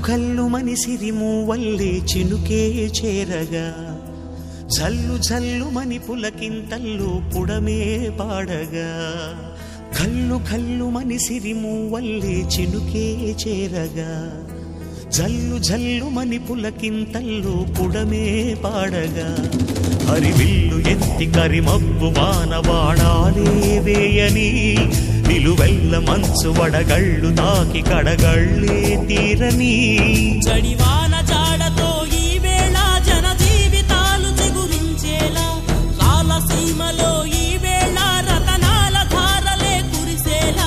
కల్లు మని సిరిమూవల్లే చినుకే చేరగా జల్లు జల్లు మని పులకింతల్లో పుడమే పాడగా కల్లు కల్లు మని సిరిమూవల్లే చినుకే చేరగా జల్లు జల్లు మని పులకింతల్లో పుడమే పాడగా హరివిల్లు ఎత్తి కరిమబ్బు వానవాడాలే వేయని నిలువెల్ల మంచు వడగళ్ళు తాకి కడగళ్ళే తీరని జడివాన జాడతో ఈ వేళ జన జీవితాలు చిగురించేలా రాలసీమలో ఈ వేళ రతనాల ధారలే కురిసేలా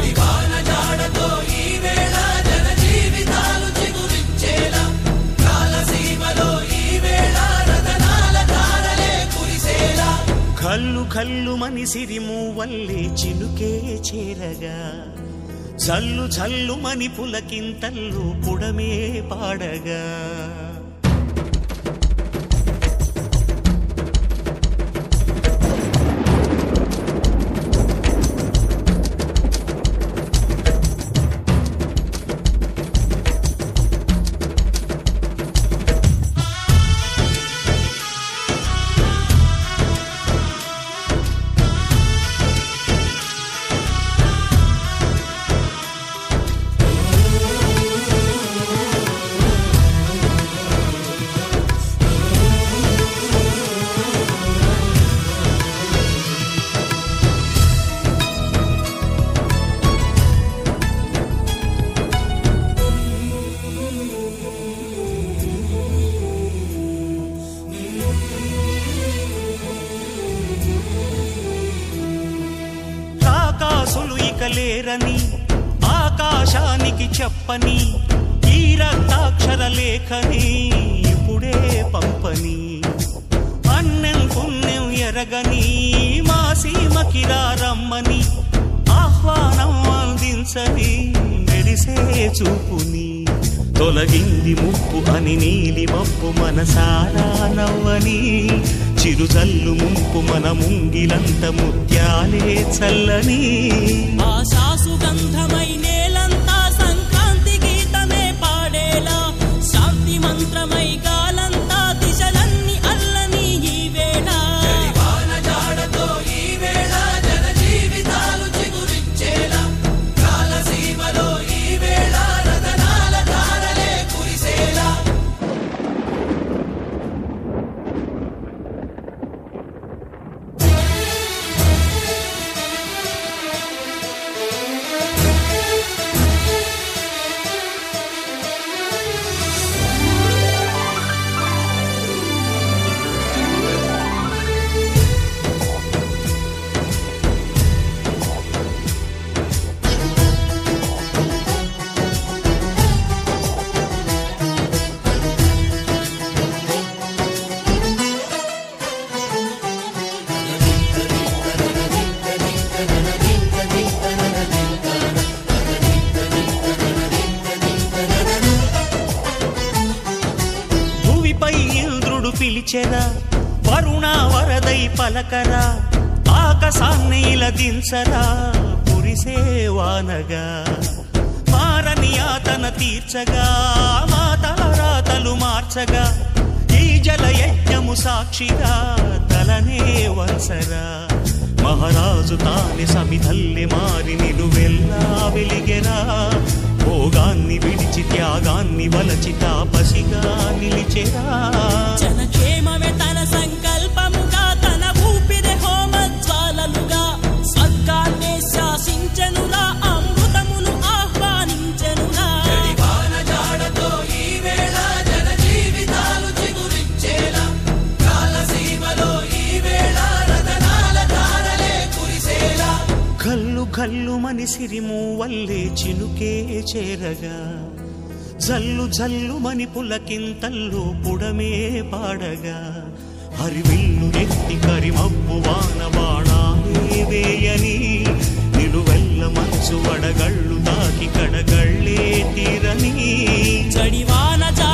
కల్లు కల్లు మని సిరిమూవల్లే చినుకే చేరగా జల్లు జల్లు మని పులకింతల్లు పుడమే పాడగా రాకాసులు ఇక లేరని ఆకాశానికి చెప్పని ఈ రక్తాక్షర లేఖని ఇప్పుడే పంపని అన్నం పుణ్యం ఎరగని మా సీమకి రమ్మని ఆహ్వానం అందించని మెరిసే చూపుని తొలగింది ముప్పు అని నీలి మప్పు మనసారా నవ్వని చిరుజల్లు ముంపు మన ముంగిలంత ముత్యాలే చల్లని ఆశాసు గంధమై నేలంతా సంక్రాంతి గీతమే పాడేలా శాంతి మంత్రమై గాలంతా దిశలన్నీ అల్లని ఈ వేళ భూమిపై ఇంద్రుడు పిలిచెరా వరుణ వరదై పలకరా ఆకాశాన్ని ఇలా దించరా కురిసే వానగా మారని ఆతన తీర్చగా మాతారాతలు మార్చగా ఈ జల యజ్ఞము సాక్షిగా తలనే వంచరా మహారాజు తాని సమిధల్లి మారి నిలువెల్లా వెలిగెరా భోగాన్ని విడిచి త్యాగాన్ని వలచి తాపసిగా నిలిచెరా జనక్షేమమే తన సంకల్పముగా తన ఊపిరి హోమజ్వాలలుగా స్వర్గాన్నే శాసించనురా అమృతమును ఆహ్వానించనురా కల్లు కల్లు మని సిరిము వల్లే చినుకే చేరగా జల్లు జల్లు మని పులకింతల్లు పుడమే పాడగా హరివిల్లు ఎత్తి కరిమబ్బు వాన బాణాలే వేయని నిలువెల్ల మంచు వడగళ్ళు తాకి కడగళ్ళే తీరని జడివాన